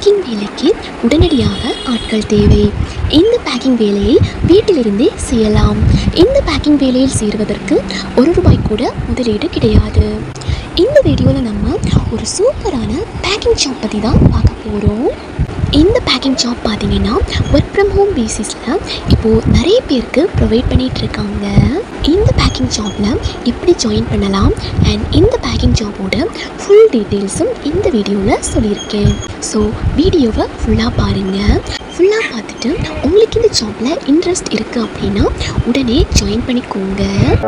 packing வேலைக்கு உடனடியாக ஆட்கள் தேவை இந்த பேக்கிங் வேலையை வீட்டிலிருந்தே செய்யலாம் இந்த பேக்கிங் வேலையில் சேருவதற்கு ஒரு ரூபாய் கூட முதலீடு கிடையாது இந்த வீடியோவில் நம்ம ஒரு சூப்பரான பேக்கிங் ஷாப் பற்றி தான் பார்க்க போகிறோம் இந்த பேக்கிங் ஜாப் பார்த்தீங்கன்னா ஒர்க் ஃப்ரம் ஹோம் பேசிஸில் இப்போது நிறைய பேருக்கு ப்ரொவைட் பண்ணிகிட்டு இருக்காங்க இந்த பேக்கிங் ஜாப்பில் எப்படி ஜாயின் பண்ணலாம் அண்ட் இந்த பேக்கிங் ஜாபோட ஃபுல் டீட்டெயில்ஸும் இந்த வீடியோவில் சொல்லியிருக்கேன் ஸோ வீடியோவை ஃபுல்லாக பாருங்கள் ஃபுல்லாக பார்த்துட்டு உங்களுக்கு இந்த ஜாப்பில் இன்ட்ரெஸ்ட் இருக்குது அப்படின்னா உடனே ஜாயின் பண்ணிக்கோங்க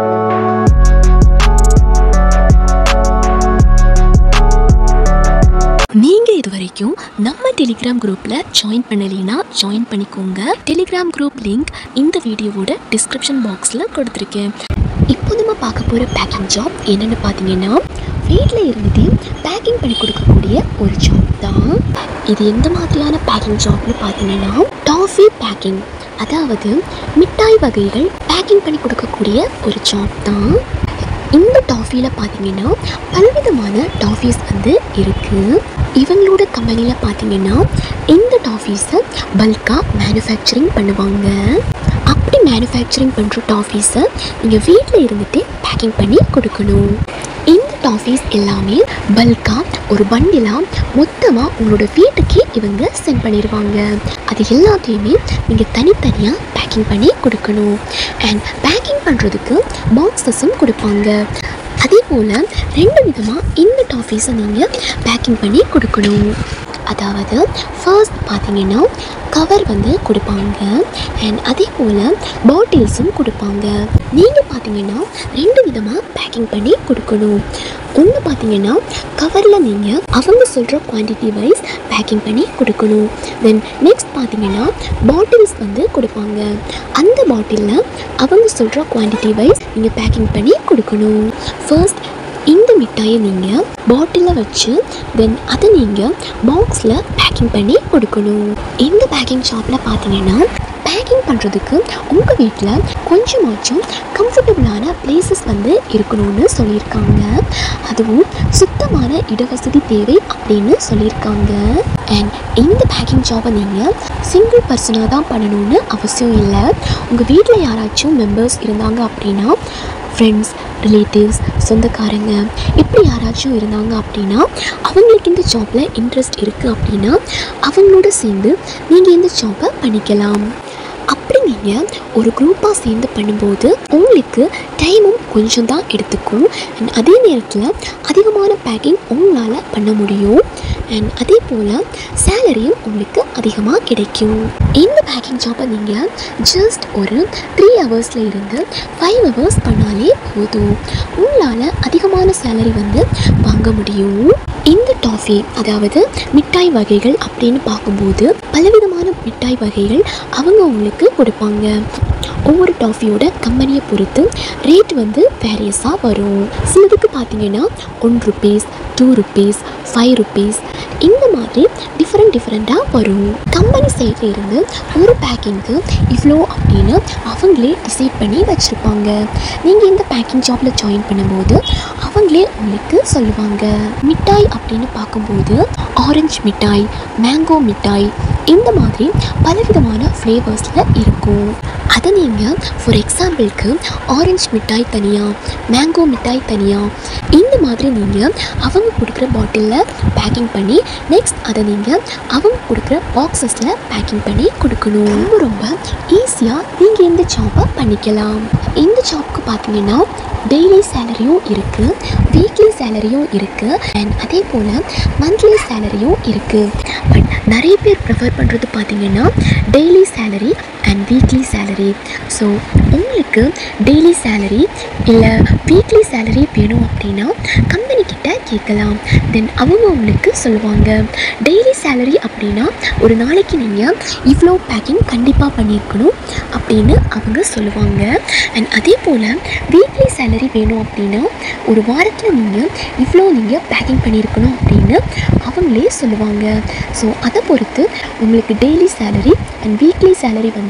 நீங்கள் இது வரைக்கும் நம்ம டெலிகிராம் குரூப்பில் ஜாயின் பண்ணலைன்னா ஜாயின் பண்ணிக்கோங்க டெலிகிராம் குரூப் லிங்க் இந்த வீடியோவோட டிஸ்கிரிப்ஷன் பாக்ஸில் கொடுத்துருக்கேன் இப்போ நம்ம பார்க்க போகிற பேக்கிங் ஜாப் என்னென்னு பார்த்தீங்கன்னா வீட்டில் இருந்துட்டு பேக்கிங் பண்ணி கொடுக்கக்கூடிய ஒரு ஜாப் தான் இது எந்த மாதிரியான பேக்கிங் ஜாப்னு பார்த்தீங்கன்னா டாஃபி பேக்கிங் அதாவது மிட்டாய் வகைகள் பேக்கிங் பண்ணி கொடுக்கக்கூடிய ஒரு ஜாப் தான் இந்த டாஃபியில் பார்த்தீங்கன்னா பலவிதமான டாஃபீஸ் வந்து இருக்குது இவங்களோட கம்பெனியில் பார்த்தீங்கன்னா இந்த டாஃபீஸை பல்காக மேனுஃபேக்சரிங் பண்ணுவாங்க அப்படி மேனுஃபேக்சரிங் பண்ணுற டாஃபீஸை நீங்கள் வீட்டில் இருந்துட்டு பேக்கிங் பண்ணி கொடுக்கணும் இந்த டாஃபீஸ் எல்லாமே பல்காக ஒரு பண்டிலாக மொத்தமாக உங்களோட வீட்டுக்கே இவங்க சென்ட் பண்ணிடுவாங்க அது எல்லாத்தையுமே நீங்கள் தனித்தனியாக பேக்கிங் பண்ணி கொடுக்கணும் அண்ட் பேக்கிங் பண்ணுறதுக்கு பாக்ஸஸும் கொடுப்பாங்க அதே போல் ரெண்டு விதமாக இந்த டாஃபீஸை நீங்கள் பேக்கிங் பண்ணி கொடுக்கணும் அதாவது ஃபர்ஸ்ட் பார்த்தீங்கன்னா கவர் வந்து கொடுப்பாங்க அண்ட் அதே போல் பாட்டில்ஸும் கொடுப்பாங்க நீங்கள் பார்த்தீங்கன்னா ரெண்டு விதமாக பேக்கிங் பண்ணி கொடுக்கணும் ஒன்று பார்த்தீங்கன்னா கவரில் நீங்கள் அவங்க சொல்கிற குவான்டிட்டி வைஸ் பேக்கிங் பண்ணி கொடுக்கணும் தென் நெக்ஸ்ட் பார்த்தீங்கன்னா பாட்டில்ஸ் வந்து கொடுப்பாங்க அந்த பாட்டிலில் அவங்க சொல்கிற குவான்டிட்டி வைஸ் நீங்கள் பேக்கிங் பண்ணி கொடுக்கணும் ஃபர்ஸ்ட் இந்த மிட்டாயை நீங்கள் பாட்டிலில் வச்சு தென் அதை நீங்கள் பாக்ஸில் பேக்கிங் பண்ணி கொடுக்கணும் இந்த பேக்கிங் ஷாப்பில் பார்த்தீங்கன்னா பேக்கிங் பண்ணுறதுக்கு உங்கள் வீட்டில் கொஞ்சமாச்சும் கம்ஃபர்டபுளான பிளேசஸ் வந்து இருக்கணும்னு சொல்லியிருக்காங்க அதுவும் சுத்தமான இடவசதி தேவை அப்படின்னு சொல்லியிருக்காங்க அண்ட் இந்த பேக்கிங் ஜாபை நீங்கள் சிங்கிள் பர்சனாக தான் பண்ணணும்னு அவசியம் இல்லை உங்கள் வீட்டில் யாராச்சும் மெம்பர்ஸ் இருந்தாங்க அப்படின்னா ஃப்ரெண்ட்ஸ் ரிலேட்டிவ்ஸ் சொந்தக்காரங்க இப்படி யாராச்சும் இருந்தாங்க அப்படின்னா அவங்களுக்கு இந்த ஜாப்பில் இன்ட்ரெஸ்ட் இருக்குது அப்படின்னா அவங்களோட சேர்ந்து நீங்கள் இந்த ஜாப்பை பண்ணிக்கலாம் அப்படி நீங்கள் ஒரு குரூப்பாக சேர்ந்து பண்ணும்போது உங்களுக்கு டைமும் கொஞ்சம் தான் எடுத்துக்கும் அண்ட் அதே நேரத்தில் அதிகமான பேக்கிங் உங்களால் பண்ண முடியும் அண்ட் அதே போல் சேலரியும் உங்களுக்கு அதிகமாக கிடைக்கும் இந்த பேக்கிங் ஜாப்பை நீங்கள் ஜஸ்ட் ஒரு த்ரீ ஹவர்ஸில் இருந்து ஃபைவ் ஹவர்ஸ் பண்ணாலே போதும் உங்களால் அதிகமான சேலரி வந்து வாங்க முடியும் இந்த டாஃபி அதாவது மிட்டாய் வகைகள் அப்படின்னு பார்க்கும்போது பலவிதமான மிட்டாய் வகைகள் அவங்க உங்களுக்கு கொடுப்பாங்க ஒவ்வொரு டாஃபியோட கம்பெனியை பொறுத்து ரேட் வந்து வேரியஸாக வரும் சிலதுக்கு பார்த்தீங்கன்னா one rupees two rupees five rupees இந்த மாதிரி டிஃப்ரெண்ட் டிஃப்ரெண்ட்டாக வரும் கம்பெனி சைடில் இருந்து ஒரு பேக்கிங்க்கு இவ்வளோ அப்படின்னு அவங்களே டிசைட் பண்ணி வச்சுருப்பாங்க நீங்கள் இந்த பேக்கிங் ஜாப்பில் ஜாயின் பண்ணும்போது அவங்களே உங்களுக்கு சொல்லுவாங்க மிட்டாய் அப்படின்னு பார்க்கும்போது ஆரஞ்சு மிட்டாய் மேங்கோ மிட்டாய் இந்த மாதிரி பலவிதமான ஃப்ளேவர்ஸில் இருக்கும் அதை நீங்கள் ஃபார் எக்ஸாம்பிளுக்கு ஆரஞ்சு மிட்டாய் தனியாக மேங்கோ மிட்டாய் தனியாக இந்த மாதிரி நீங்கள் அவங்க கொடுக்குற பாட்டிலில் பேக்கிங் பண்ணி நெக்ஸ்ட் அதை நீங்கள் அவங்க கொடுக்குற பாக்ஸஸில் பேக்கிங் பண்ணி கொடுக்கணும் ரொம்ப ரொம்ப ஈஸியாக நீங்கள் இந்த ஜாப்பை பண்ணிக்கலாம் இந்த ஜாப்க்கு பார்த்தீங்கன்னா டெய்லி சேலரியும் இருக்குது வீக்லி சேலரியும் இருக்குது அண்ட் அதே போல் மந்த்லி சேலரியும் இருக்குது பட் நிறைய பேர் ப்ரிஃபர் பண்ணுறது பார்த்தீங்கன்னா daily salary and weekly salary so உங்களுக்கு டெய்லி சேலரி இல்லை வீக்லி சேலரி வேணும் அப்படின்னா கம்பெனி கிட்ட கேட்கலாம் தென் அவங்க உங்களுக்கு சொல்லுவாங்க டெய்லி சேலரி அப்படின்னா ஒரு நாளைக்கு நீங்கள் இவ்வளோ பேக்கிங் கண்டிப்பாக பண்ணியிருக்கணும் அப்படின்னு அவங்க சொல்லுவாங்க அண்ட் அதே போல் வீக்லி சேலரி வேணும் அப்படின்னா ஒரு வாரத்தில் நீங்கள் இவ்வளோ நீங்கள் பேக்கிங் பண்ணியிருக்கணும் அப்படின்னு அவங்களே சொல்லுவாங்க ஸோ அதை பொறுத்து உங்களுக்கு daily salary and weekly salary வந்து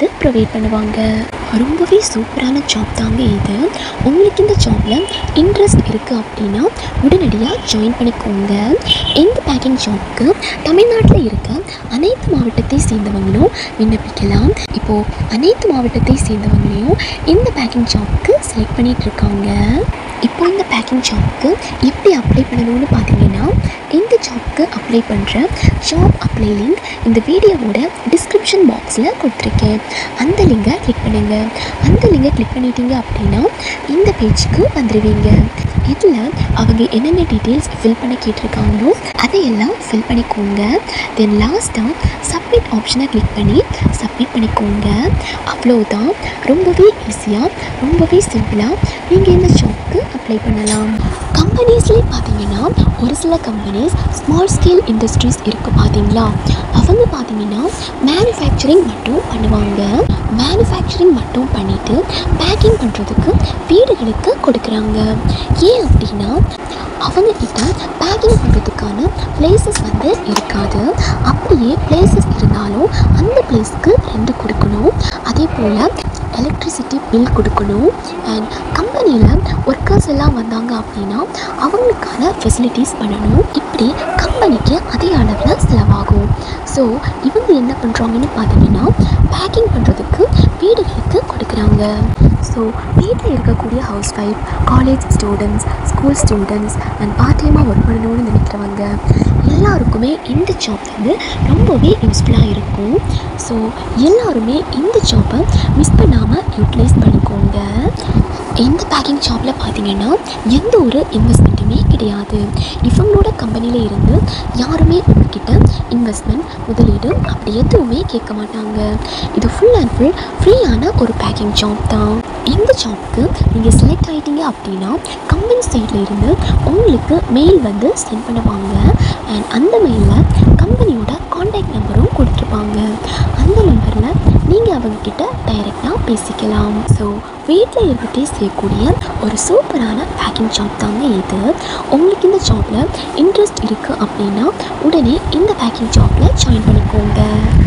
வந்து ப்ரொவைட் பண்ணுவாங்க ரொம்பவே சூப்பரான ஜாப் தாங்க இது உங்களுக்கு இந்த ஜாப்பில் இன்ட்ரெஸ்ட் இருக்குது அப்படின்னா உடனடியாக ஜாயின் பண்ணிக்கோங்க இந்த பேக்கிங் ஜாப்க்கு தமிழ்நாட்டில் இருக்க அனைத்து மாவட்டத்தை சேர்ந்தவங்களும் விண்ணப்பிக்கலாம் இப்போது அனைத்து மாவட்டத்தை சேர்ந்தவங்களையும் இந்த பேக்கிங் ஜாப்க்கு செலக்ட் பண்ணிட்டு இருக்காங்க இப்போ இந்த பேக்கிங் ஜாப்க்கு எப்படி அப்ளை பண்ணணும்னு பார்த்தீங்கன்னா இந்த ஜாப்க்கு அப்ளை பண்ணுற ஜாப் அப்ளை லிங்க் இந்த வீடியோவோட டிஸ்கிரிப்ஷன் பாக்ஸில் கொடுத்துருக்கேன் அந்த லிங்கை கிளிக் பண்ணுங்கள் அந்த லிங்கை கிளிக் பண்ணிட்டீங்க அப்படின்னா இந்த பேஜுக்கு வந்துடுவீங்க இதில் அவங்க என்னென்ன டீட்டெயில்ஸ் ஃபில் பண்ண கேட்டிருக்காங்களோ அதையெல்லாம் ஃபில் பண்ணிக்கோங்க தென் லாஸ்ட்டாக சப்மிட் ஆப்ஷனை கிளிக் பண்ணி சப்மிட் பண்ணிக்கோங்க அவ்வளோதான் ரொம்பவே ஈஸியாக ரொம்பவே சிம்பிளாக நீங்கள் இந்த ஜாப்க்கு அப்ளை பண்ணலாம் கம்பெனிஸ்லேயே பார்த்தீங்கன்னா ஒரு சில கம்பெனிஸ் ஸ்மால் ஸ்கேல் இண்டஸ்ட்ரீஸ் இருக்குது பார்த்தீங்களா அவங்க பார்த்தீங்கன்னா மேனுஃபேக்சரிங் மட்டும் பண்ணுவாங்க மேனுஃபேக்சரிங் மட்டும் பண்ணிவிட்டு பேக்கிங் பண்ணுறதுக்கு வீடுகளுக்கு கொடுக்குறாங்க ஏன் அப்படின்னா அவங்க கிட்ட பேக்கிங் பண்ணுறதுக்கான பிளேசஸ் வந்து இருக்காது அப்படியே பிளேசஸ் இருந்தாலும் அந்த பிளேஸ்க்கு ரெண்ட் கொடுக்கணும் அதே போல் எலக்ட்ரிசிட்டி பில் கொடுக்கணும் அண்ட் கம்பெனியில் ஒர்க்கர்ஸ் எல்லாம் வந்தாங்க அப்படின்னா அவங்களுக்கான ஃபெசிலிட்டிஸ் பண்ணணும் இப்படி கம்பெனிக்கு அதே அளவில் செலவாகும் ஸோ இவங்க என்ன பண்ணுறாங்கன்னு பார்த்தீங்கன்னா பேக்கிங் பண்ணுறதுக்கு வீடுகளுக்கு கொடுக்குறாங்க ஸோ வீட்டில் இருக்கக்கூடிய housewife college students school students and part டைமாக ஒர்க் பண்ணணும்னு நினைக்கிறவங்க எல்லாருக்குமே இந்த ஜாப் வந்து ரொம்பவே யூஸ்ஃபுல்லாக இருக்கும் ஸோ எல்லாருமே இந்த ஜாப்பை மிஸ் பண்ணாமல் யூட்டிலைஸ் பண்ணிக்கோங்க இந்த பேக்கிங் ஜாப்பில் பார்த்தீங்கன்னா எந்த ஒரு இன்வெஸ்ட்மெண்ட்டுமே கிடையாது இவங்களோட கம்பெனியில் இருந்து யாருமே உங்ககிட்ட இன்வெஸ்ட்மெண்ட் முதலீடு அப்படி எதுவுமே கேட்க மாட்டாங்க இது ஃபுல் அண்ட் ஃபுல் ஃப்ரீயான ஒரு பேக்கிங் ஜாப் தான் இந்த ஜாப்க்கு நீங்கள் செலக்ட் ஆகிட்டீங்க அப்படின்னா கம்பெனி சைடில் இருந்து உங்களுக்கு மெயில் வந்து சென்ட் பண்ணுவாங்க அண்ட் அந்த மெயிலில் கம்பெனியோட காண்டாக்ட் நம்பரும் கொடுத்துருப்பாங்க அந்த நம்பரில் நீங்கள் அவங்கக்கிட்ட டைரெக்டாக பேசிக்கலாம் ஸோ வீட்டில் இருந்துகிட்டே செய்யக்கூடிய ஒரு சூப்பரான பேக்கிங் ஜாப் தாங்க இது உங்களுக்கு இந்த ஜாப்பில் இன்ட்ரெஸ்ட் இருக்குது அப்படின்னா உடனே இந்த பேக்கிங் ஜாப்பில் ஜாயின் பண்ணிக்கோங்க